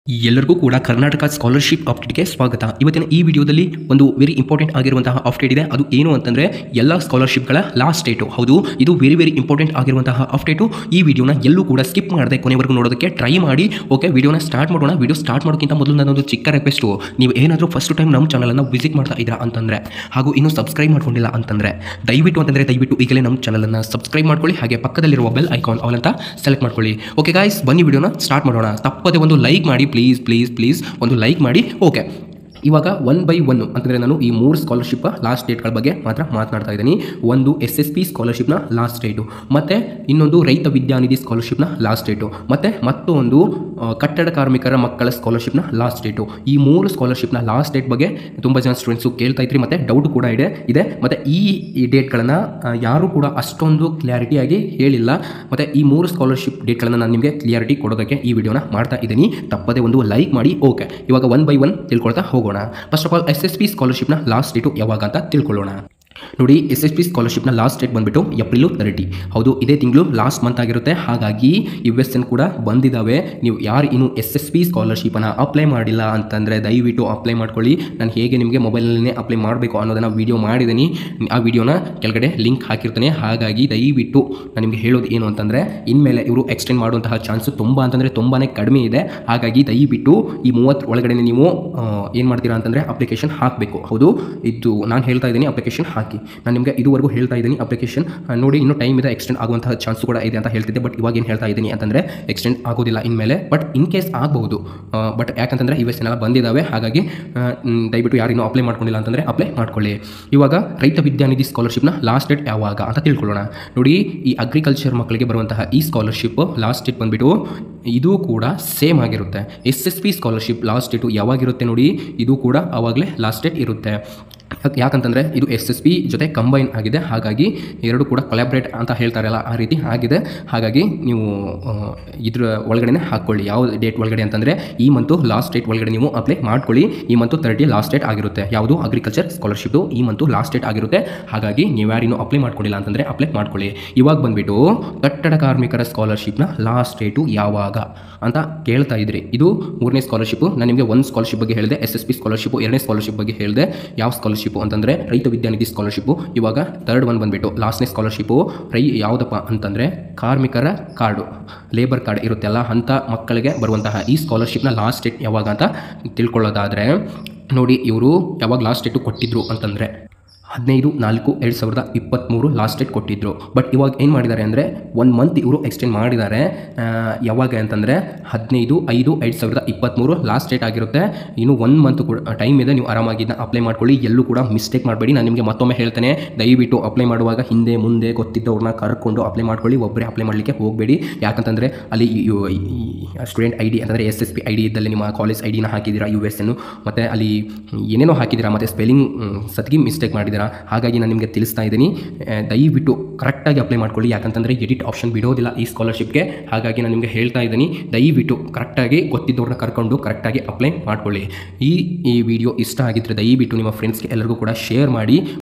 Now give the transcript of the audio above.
ಎಲ್ಲರಿಗೂ ಕೂಡ ಕರ್ನಾಟಕ ಸ್ಕಾಲರ್ಶಿಪ್ ಅಪ್ಡೇಟ್ಗೆ ಸ್ವಾಗತ ಇವತ್ತಿನ ಈ ವಿಡಿಯೋದಲ್ಲಿ ಒಂದು ವೆರಿ ಇಂಪಾರ್ಟೆಂಟ್ ಆಗಿರುವಂತಹ ಅಪ್ಡೇಟ್ ಇದೆ ಅದು ಏನು ಅಂತಂದರೆ ಎಲ್ಲ ಸ್ಕಾಲರ್ಶಿಪ್ಗಳ ಲಾಸ್ಟ್ ಡೇಟು ಹೌದು ಇದು ವೆರಿ ವೆರಿ ಇಂಪಾರ್ಟೆಂಟ್ ಆಗಿರುವಂತಹ ಅಪ್ಡೇಟು ಈ ವಿಡಿಯೋನ ಎಲ್ಲೂ ಕೂಡ ಸ್ಕಿಪ್ ಮಾಡದೆ ಕೊನೆವರೆಗೂ ನೋಡೋದಕ್ಕೆ ಟ್ರೈ ಮಾಡಿ ಓಕೆ ವಿಡಿಯೋನ ಸ್ಟಾರ್ಟ್ ಮಾಡೋಣ ವಿಡಿಯೋ ಸ್ಟಾರ್ಟ್ ಮಾಡೋಕ್ಕಿಂತ ಮೊದಲು ನನ್ನೊಂದು ಚಿಕ್ಕ ರಿಕ್ವೆಸ್ಟು ನೀವು ಏನಾದರೂ ಫಸ್ಟ್ ಟೈಮ್ ನಮ್ಮ ಚಾನಲನ್ನು ವಿಸಿಟ್ ಮಾಡ್ತಾ ಇದ್ದೀರಾ ಅಂತಂದರೆ ಹಾಗೂ ಇನ್ನೂ ಸಬ್ಸ್ಕ್ರೈಬ್ ಮಾಡ್ಕೊಂಡಿಲ್ಲ ಅಂತಂದರೆ ದಯವಿಟ್ಟು ಅಂತಂದರೆ ದಯವಿಟ್ಟು ಈಗಲೇ ನಮ್ಮ ಚಾನಲನ್ನು ಸಬ್ಸ್ಕ್ರೈಬ್ ಮಾಡ್ಕೊಳ್ಳಿ ಹಾಗೆ ಪಕ್ಕದಲ್ಲಿರುವ ಬೆಲ್ ಐಕಾನ್ ಆಲ್ ಅಂತ ಸೆಲೆಕ್ಟ್ ಮಾಡ್ಕೊಳ್ಳಿ ಓಕೆ ಗಾಯ್ಸ್ ಬನ್ನಿ ವಿಡಿಯೋನ ಸ್ಟಾರ್ಟ್ ಮಾಡೋಣ ತಪ್ಪದೆ ಒಂದು ಲೈಕ್ ಮಾಡಿ ಪ್ಲೀಸ್ ಪ್ಲೀಸ್ ಪ್ಲೀಸ್ ಒಂದು ಲೈಕ್ ಮಾಡಿ ಓಕೆ ಇವಾಗ ಒನ್ ಬೈ ಒನ್ ಅಂತಂದರೆ ನಾನು ಈ ಮೂರು ಸ್ಕಾಲರ್ಶಿಪ್ ಲಾಸ್ಟ್ ಡೇಟ್ಗಳ ಬಗ್ಗೆ ಮಾತ್ರ ಮಾತನಾಡ್ತಾ ಇದ್ದೀನಿ ಒಂದು ಎಸ್ ಎಸ್ ಪಿ ಸ್ಕಾಲರ್ಶಿಪ್ನ ಲಾಸ್ಟ್ ಡೇಟು ಮತ್ತು ಇನ್ನೊಂದು ರೈತ ವಿದ್ಯಾನಿಧಿ ಸ್ಕಾಲರ್ಶಿಪ್ನ ಲಾಸ್ಟ್ ಡೇಟು ಮತ್ತು ಮತ್ತೊಂದು ಆ, ಕಟ್ಟಡ ಕಾರ್ಮಿಕರ ಮಕ್ಕಳ ಸ್ಕಾಲರ್ಶಿಪ್ನ ಲಾಸ್ಟ್ ಡೇಟು ಈ ಮೂರು ಸ್ಕಾಲರ್ಶಿಪ್ನ ಲಾಸ್ಟ್ ಡೇಟ್ ಬಗ್ಗೆ ತುಂಬ ಜನ ಸ್ಟೂಡೆಂಟ್ಸು ಕೇಳ್ತಾ ಇದ್ರಿ ಮತ್ತು ಡೌಟ್ ಕೂಡ ಇದೆ ಇದೆ ಮತ್ತು ಈ ಈ ಡೇಟ್ಗಳನ್ನು ಯಾರೂ ಕೂಡ ಅಷ್ಟೊಂದು ಕ್ಲಾರಿಟಿಯಾಗಿ ಹೇಳಿಲ್ಲ ಮತ್ತು ಈ ಮೂರು ಸ್ಕಾಲರ್ಶಿಪ್ ಡೇಟ್ಗಳನ್ನು ನಾನು ನಿಮಗೆ ಕ್ಲಿಯಾರಿಟಿ ಕೊಡೋದಕ್ಕೆ ಈ ವಿಡಿಯೋನ ಮಾಡ್ತಾ ಇದ್ದೀನಿ ತಪ್ಪದೆ ಒಂದು ಲೈಕ್ ಮಾಡಿ ಓಕೆ ಇವಾಗ ಒನ್ ಬೈ ಒನ್ ತಿಳ್ಕೊಳ್ತಾ ಹೋಗೋಣ first of all S S P ಸ್ಕಾಲರ್ಶಿಪ್ನ ಲಾಸ್ಟ್ ಡೇಟು ಯಾವಾಗ ಅಂತ ತಿಳ್ಕೊಳ್ಳೋಣ ನೋಡಿ ಎಸ್ ಎಸ್ ಪಿ ಸ್ಕಾಲರ್ಶಿಪ್ನ ಲಾಸ್ಟ್ ಡೇಟ್ ಬಂದುಬಿಟ್ಟು ಏಪ್ರಿಲು ತರ್ಟಿ ಹೌದು ಇದೇ ತಿಂಗಳು ಲಾಸ್ಟ್ ಮಂತ್ ಆಗಿರುತ್ತೆ ಹಾಗಾಗಿ ಯು ಎಸ್ ಎನ್ ಕೂಡ ಬಂದಿದ್ದಾವೆ ನೀವು ಯಾರು ಇನ್ನು ಎಸ್ ಎಸ್ ಪಿ ಸ್ಕಾಲರ್ಶಿಪನ್ನು ಅಪ್ಲೈ ಮಾಡಿಲ್ಲ ಅಂತಂದರೆ ದಯವಿಟ್ಟು ಅಪ್ಲೈ ಮಾಡ್ಕೊಳ್ಳಿ ನಾನು ಹೇಗೆ ನಿಮಗೆ ಮೊಬೈಲಲ್ಲೇ ಅಪ್ಲೈ ಮಾಡಬೇಕು ಅನ್ನೋದನ್ನು ವೀಡಿಯೋ ಮಾಡಿದ್ದೀನಿ ಆ ವಿಡಿಯೋನ ಕೆಳಗಡೆ ಲಿಂಕ್ ಹಾಕಿರ್ತೇನೆ ಹಾಗಾಗಿ ದಯವಿಟ್ಟು ನಾನು ನಿಮಗೆ ಹೇಳೋದು ಏನು ಅಂತಂದರೆ ಇನ್ಮೇಲೆ ಇವರು ಎಕ್ಸ್ಟೆಂಡ್ ಮಾಡುವಂತಹ ಚಾನ್ಸು ತುಂಬ ಅಂತಂದರೆ ತುಂಬಾ ಕಡಿಮೆ ಇದೆ ಹಾಗಾಗಿ ದಯವಿಟ್ಟು ಈ ಮೂವತ್ತು ಒಳಗಡೆ ನೀವು ಏನು ಮಾಡ್ತೀರಾ ಅಂತಂದರೆ ಅಪ್ಲಿಕೇಶನ್ ಹಾಕಬೇಕು ಹೌದು ಇದು ನಾನು ಹೇಳ್ತಾ ಇದ್ದೀನಿ ಅಪ್ಲಿಕೇಶನ್ ಹಾಕಿ ನಾನು ನಿಮಗೆ ಇದುವರೆಗೂ ಹೇಳ್ತಾ ಇದ್ದೀನಿ ಅಪ್ಲಿಕೇಶನ್ ನೋಡಿ ಇನ್ನೂ ಟೈಮ್ ಇದೆ ಎಕ್ಸ್ಟೆಂಡ್ ಆಗುವಂತಹ ಚಾನ್ಸು ಕೂಡ ಇದೆ ಅಂತ ಹೇಳ್ತಿದ್ದೆ ಬಟ್ ಇವಾಗ ಏನು ಹೇಳ್ತಾ ಇದ್ದೀನಿ ಅಂತಂದರೆ ಎಕ್ಸ್ಟೆಂಡ್ ಆಗೋದಿಲ್ಲ ಇನ್ಮೇಲೆ ಬಟ್ ಇನ್ ಕೇಸ್ ಆಗಬಹುದು ಬಟ್ ಯಾಕಂತಂದರೆ ಯು ಎಸ್ ಎಲ್ಲ ಬಂದಿದ್ದಾವೆ ಹಾಗಾಗಿ ಆ, ಮ್, ದಯವಿಟ್ಟು ಯಾರು ಇನ್ನೂ ಅಪ್ಲೈ ಮಾಡ್ಕೊಂಡಿಲ್ಲ ಅಂತಂದರೆ ಅಪ್ಲೈ ಮಾಡ್ಕೊಳ್ಳಿ ಇವಾಗ ರೈತ ವಿದ್ಯಾನಿಧಿ ಸ್ಕಾಲರ್ಶಿಪ್ನ ಲಾಸ್ಟ್ ಡೇಟ್ ಯಾವಾಗ ಅಂತ ತಿಳ್ಕೊಳ್ಳೋಣ ನೋಡಿ ಈ ಅಗ್ರಿಕಲ್ಚರ್ ಮಕ್ಕಳಿಗೆ ಬರುವಂತಹ ಈ ಸ್ಕಾಲರ್ಶಿಪ್ ಲಾಸ್ಟ್ ಡೇಟ್ ಬಂದುಬಿಟ್ಟು ಇದು ಕೂಡ ಸೇಮ್ ಆಗಿರುತ್ತೆ S S P scholarship last date ಯಾವಾಗಿರುತ್ತೆ ನೋಡಿ ಇದು ಕೂಡ ಆವಾಗಲೇ ಲಾಸ್ಟ್ ಡೇಟ್ ಇರುತ್ತೆ ಯಾಕ್- ಯಾಕಂತಂದರೆ ಇದು ಎಸ್ ಎಸ್ ಪಿ ಜೊತೆ ಕಂಬೈನ್ ಆಗಿದೆ ಹಾಗಾಗಿ ಎರಡು ಕೂಡ ಕೊಲಾಬ್ರೇಟ್ ಅಂತ ಹೇಳ್ತಾರಲ್ಲ ಆ ರೀತಿ ಆಗಿದೆ ಹಾಗಾಗಿ ನೀವು ಆ, ಇದ್ರ ಒಳಗಡೆ ಹಾಕ್ಕೊಳ್ಳಿ ಯಾವ ಡೇಟ್ ಒಳಗಡೆ ಅಂತಂದರೆ ಈ ಮಂತು ಲಾಸ್ಟ್ ಡೇಟ್ ಒಳಗಡೆ ನೀವು ಅಪ್ಲೈ ಮಾಡ್ಕೊಳ್ಳಿ ಈ ಮಂತು ತರ್ಟಿ ಲಾಸ್ಟ್ ಡೇಟ್ ಆಗಿರುತ್ತೆ ಯಾವುದು ಅಗ್ರಿಕಲ್ಚರ್ ಸ್ಕಾಲರ್ಶಿಪ್ಪು ಈ ಮಂತು ಲಾಸ್ಟ್ ಡೇಟ್ ಆಗಿರುತ್ತೆ ಹಾಗಾಗಿ ನೀವು ಯಾರಿನ್ನೂ ಅಪ್ಲೈ ಮಾಡ್ಕೊಂಡಿಲ್ಲ ಅಂತಂದರೆ ಅಪ್ಲೈ ಮಾಡ್ಕೊಳ್ಳಿ ಇವಾಗ ಬಂದುಬಿಟ್ಟು ಕಟ್ಟಡ ಕಾರ್ಮಿಕರ ಸ್ಕಾಲರ್ಶಿಪ್ನ ಲಾಸ್ಟ್ ಡೇಟು ಯಾವಾಗ ಅಂತ ಕೇಳ್ತಾ ಇದ್ರಿ ಇದು ಮೂರನೇ ಸ್ಕಾಲರ್ಶಿಪ್ಪು ನಾನು ನಿಮಗೆ ಒಂದು ಸ್ಕಾಲರ್ಶಿಪ್ ಬಗ್ಗೆ ಹೇಳಿದೆ ಎಸ್ ಎಸ್ ಪಿ ಸ್ಕಾಲರ್ಶಿಪ್ಪು ಎರಡನೇ ಸ್ಕಾಲರ್ಶಿಪ್ ಬಗ್ಗೆ ಹೇಳಿದೆ ಯಾವ ಸ್ಕಾಲರ್ಶಿಪ್ಪು ಅಂತಂದರೆ ರೈತ ವಿದ್ಯಾನಿಧಿ ಸ್ಕಾಲರ್ಶಿಪ್ಪು ಇವಾಗ ತರ್ಡ್ ಒನ್ ಬಂದುಬಿಟ್ಟು ಲಾಸ್ಟ್ನೇ ಸ್ಕಾಲರ್ಶಿಪ್ಪು ರೈ ಯಾವುದಪ್ಪ ಅಂತಂದರೆ ಕಾರ್ಮಿಕರ ಕಾರ್ಡು ಲೇಬರ್ ಕಾರ್ಡ್ ಇರುತ್ತಲ್ಲ ಅಂಥ ಮಕ್ಕಳಿಗೆ ಬರುವಂತಹ ಈ ಸ್ಕಾಲರ್ಶಿಪ್ನ ಲಾಸ್ಟ್ ಡೇಟ್ ಯಾವಾಗ ಅಂತ ತಿಳ್ಕೊಳ್ಳೋದಾದರೆ ನೋಡಿ ಇವರು ಯಾವಾಗ ಲಾಸ್ಟ್ ಡೇಟು ಕೊಟ್ಟಿದ್ರು ಅಂತಂದರೆ ಹದಿನೈದು ನಾಲ್ಕು ಎರಡು ಸಾವಿರದ ಇಪ್ಪತ್ತ್ಮೂರು ಲಾಸ್ಟ್ ಡೇಟ್ ಕೊಟ್ಟಿದ್ದರು ಬಟ್ ಇವಾಗ ಏನು ಮಾಡಿದ್ದಾರೆ ಅಂದರೆ ಒನ್ ಮಂತ್ ಇವರು ಎಕ್ಸ್ಟೆಂಡ್ ಮಾಡಿದ್ದಾರೆ ಆ, ಯಾವಾಗ ಅಂತಂದರೆ ಹದಿನೈದು ಐದು ಎರಡು ಸಾವಿರದ ಇಪ್ಪತ್ತ್ಮೂರು ಲಾಸ್ಟ್ ಡೇಟ್ ಆಗಿರುತ್ತೆ ಇನ್ನು ಒನ್ ಮಂತ್ ಕೂಡ ಟೈಮ್ ಇದೆ ನೀವು ಆರಾಮಾಗಿ ಇದನ್ನ ಅಪ್ಲೈ ಮಾಡ್ಕೊಳ್ಳಿ ಎಲ್ಲೂ ಕೂಡ ಮಿಸ್ಟೇಕ್ ಮಾಡಬೇಡಿ ನಾನು ನಿಮಗೆ ಮತ್ತೊಮ್ಮೆ ಹೇಳ್ತೇನೆ ದಯವಿಟ್ಟು ಅಪ್ಲೈ ಮಾಡುವಾಗ ಹಿಂದೆ ಮುಂದೆ ಗೊತ್ತಿದ್ದವ್ರನ್ನ ಕರ್ಕೊಂಡು ಅಪ್ಲೈ ಮಾಡ್ಕೊಳ್ಳಿ ಒಬ್ಬರೇ ಅಪ್ಲೈ ಮಾಡಲಿಕ್ಕೆ ಹೋಗಬೇಡಿ ಯಾಕಂತಂದರೆ ಅಲ್ಲಿ ಸ್ಟೂಡೆಂಟ್ ಐ ಡಿ ಅಂತಂದರೆ S S P I D ಇದ್ದಲ್ಲಿ ನಿಮ್ಮ ಕಾಲೇಜ್ ಐ ಡಿನ ಹಾಕಿದ್ದೀರಾ ಯು ಎಸ್ ಎನ್ನು ಮತ್ತು ಅಲ್ಲಿ ಏನೇನೋ ಹಾಕಿದ್ದೀರಾ ಮತ್ತು ಸ್ಪೆಲ್ಲಿಂಗ್ ಸತ್ಗಿ ಮಿಸ್ಟೇಕ್ ಮಾಡಿದ್ದೀರಾ ಹಾಗಾಗಿ ನಾನು ನಿಮಗೆ ತಿಳಿಸ್ತಾ ಇದ್ದೀನಿ ಆ, ದಯವಿಟ್ಟು ಕರೆಕ್ಟಾಗಿ ಅಪ್ಲೈ ಮಾಡ್ಕೊಳ್ಳಿ ಯಾಕಂತಂದರೆ ಎಡಿಟ್ ಆಪ್ಷನ್ ಬಿಡೋದಿಲ್ಲ ಈ ಸ್ಕಾಲರ್ಶಿಪ್ಗೆ ಹಾಗಾಗಿ ನಾನು ನಿಮಗೆ ಹೇಳ್ತಾ ಇದ್ದೀನಿ ದಯವಿಟ್ಟು ಕರೆಕ್ಟಾಗಿ ಗೊತ್ತಿದ್ದವ್ರನ್ನ ಕರ್ಕೊಂಡು ಕರೆಕ್ಟಾಗಿ ಅಪ್ಲೈ ಮಾಡ್ಕೊಳ್ಳಿ ಈ ಈ ವಿಡಿಯೋ ಇಷ್ಟ ಆಗಿದ್ದರೆ ದಯವಿಟ್ಟು ನಿಮ್ಮ ಫ್ರೆಂಡ್ಸ್ಗೆ ಎಲ್ಲರಿಗೂ ಕೂಡ ಶೇರ್ ಮಾಡಿ